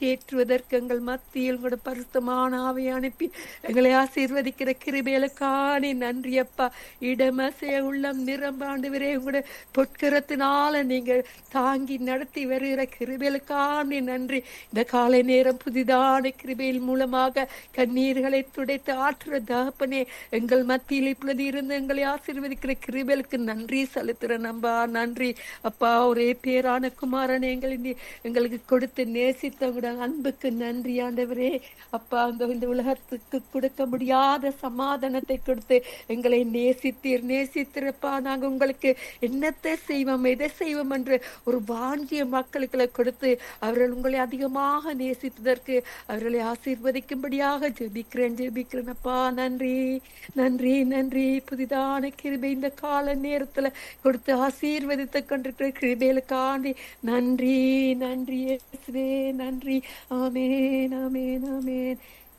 தேற்றுவதற்கு எங்கள் மத்தியில் உங்களோட பரிசுத்தமான ஆவை அனுப்பி எங்களை ஆசீர்வதிக்கிற கிருபேலுக்கானே நன்றி அப்பா இடமசைய உள்ளம் நிரம்பாண்டுவரே உங்களோட பொற்கரத்தினால நீங்கள் தாங்கி நடத்தி வருகிற கிருபேலுக்கானே நன்றி இந்த காலை நேரம் புதிதான கிருபையில் மூலமாக கண்ணீர்களை துடைத்து ஆற்றுற தகப்பனே எங்கள் மத்தியில் இப்பொழுது இருந்து எங்களை ஆசீர்வதிக்கிற கிருபேலுக்கு நன்றி செலுத்துற நம்பா நன்றி அப்பா ஒரே பேரான குமாரன் எங்களை நீ- எங்களுக்கு கொடுத்து நேசித்த உங்களோட அன்புக்கு நன்றி ஆண்டவரே அப்பா அந்த இந்த உலகத்துக்கு கொடுக்க முடியாத சமாதானத்தை கொடுத்து எங்களை நேசித்தீர் நேசித்திருப்பா நாங்க உங்களுக்கு என்னத்தை செய்வோம் எதை செய்வோம் என்று ஒரு வாஞ்சிய மக்களுக்கு கொடுத்து அவர்கள் உங்களை அதிகமாக நேசித்ததற்கு அவர்களை ஆசீர்வதிக்கும்படியாக ஜெபிக்கிறேன் ஜெபிக்கிறேன் அப்பா நன்றி நன்றி நன்றி புதிதான கிருபை இந்த கால நேரத்துல கொடுத்து ஆசீர்வதித்துக் கொண்டிருக்கிற கிருபைகளுக்காண்டி நன்றி நன்றி இயேசுவே நன்றி ஆமேன் ஆமேன் ஆமேன்